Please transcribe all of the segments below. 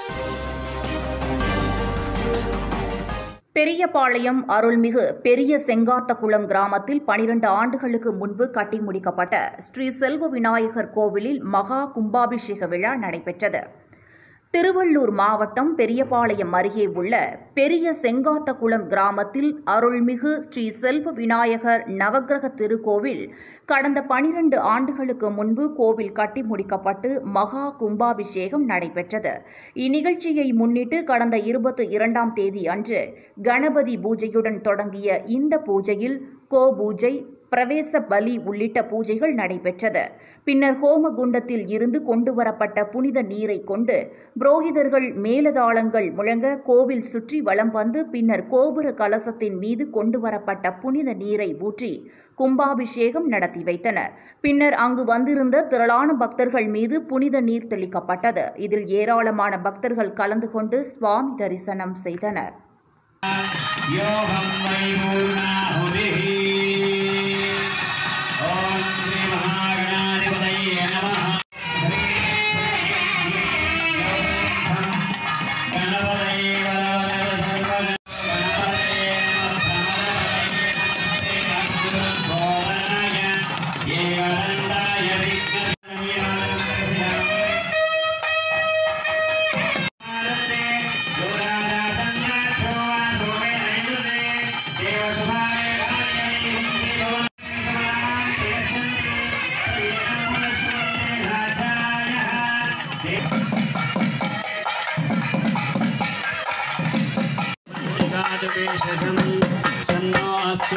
பெரியபாளையம் அருள்மிகு பெரிய செங்காத்தகுளம் கிராமத்தில் பனிரண்டு ஆண்டுகளுக்கு முன்பு கட்டி முடிக்கப்பட்ட ஸ்ரீ செல்வ விநாயகர் கோவிலில் மகா கும்பாபிஷேக விழா நடைபெற்றது திருவள்ளூர் மாவட்டம் பெரியபாளையம் அருகே உள்ள பெரிய செங்காத்தகுளம் கிராமத்தில் அருள்மிகு ஸ்ரீ செல்வ விநாயகர் நவக்கிரக திருக்கோவில் கடந்த பனிரண்டு ஆண்டுகளுக்கு முன்பு கோவில் கட்டி முடிக்கப்பட்டு மகா கும்பாபிஷேகம் நடைபெற்றது இந்நிகழ்ச்சியை முன்னிட்டு கடந்த இருபத்தி இரண்டாம் தேதி அன்று கணபதி பூஜையுடன் தொடங்கிய இந்த பூஜையில் கோ பூஜை பிரவேச பலி உள்ளிட்ட பூஜைகள் நடைபெற்றது பின்னர் ஹோமகுண்டத்தில் இருந்து கொண்டுவரப்பட்ட புனித நீரை கொண்டு புரோகிதர்கள் மேலதாளங்கள் முழங்க கோவில் சுற்றி வலம் வந்து பின்னர் கோபுர கலசத்தின் மீது கொண்டுவரப்பட்ட புனித நீரை ஊற்றி கும்பாபிஷேகம் நடத்தி வைத்தனர் பின்னர் அங்கு வந்திருந்த திரளான பக்தர்கள் மீது புனித நீர் தெளிக்கப்பட்டது இதில் ஏராளமான பக்தர்கள் கலந்து கொண்டு சுவாமி தரிசனம் செய்தனர் योऽहं वै पूर्णाहुतिः ॐ श्रीमहागणाधिपतये नमः गणपतये वरवरद सर्वगण गणपतये नमः भोवनाय एवदण्डाय विघ्नविनाशाय सन्नो अस्तु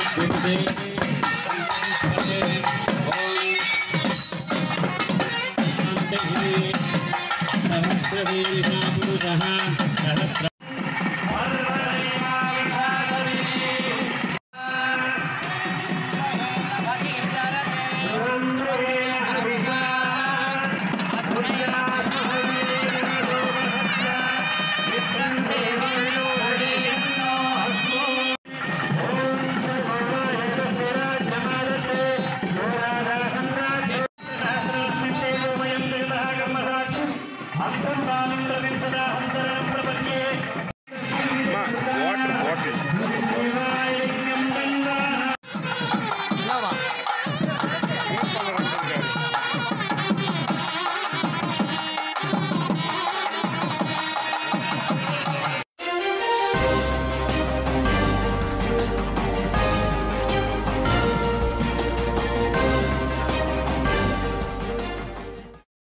सहस्रशीर्षा पुरुषः सहस्र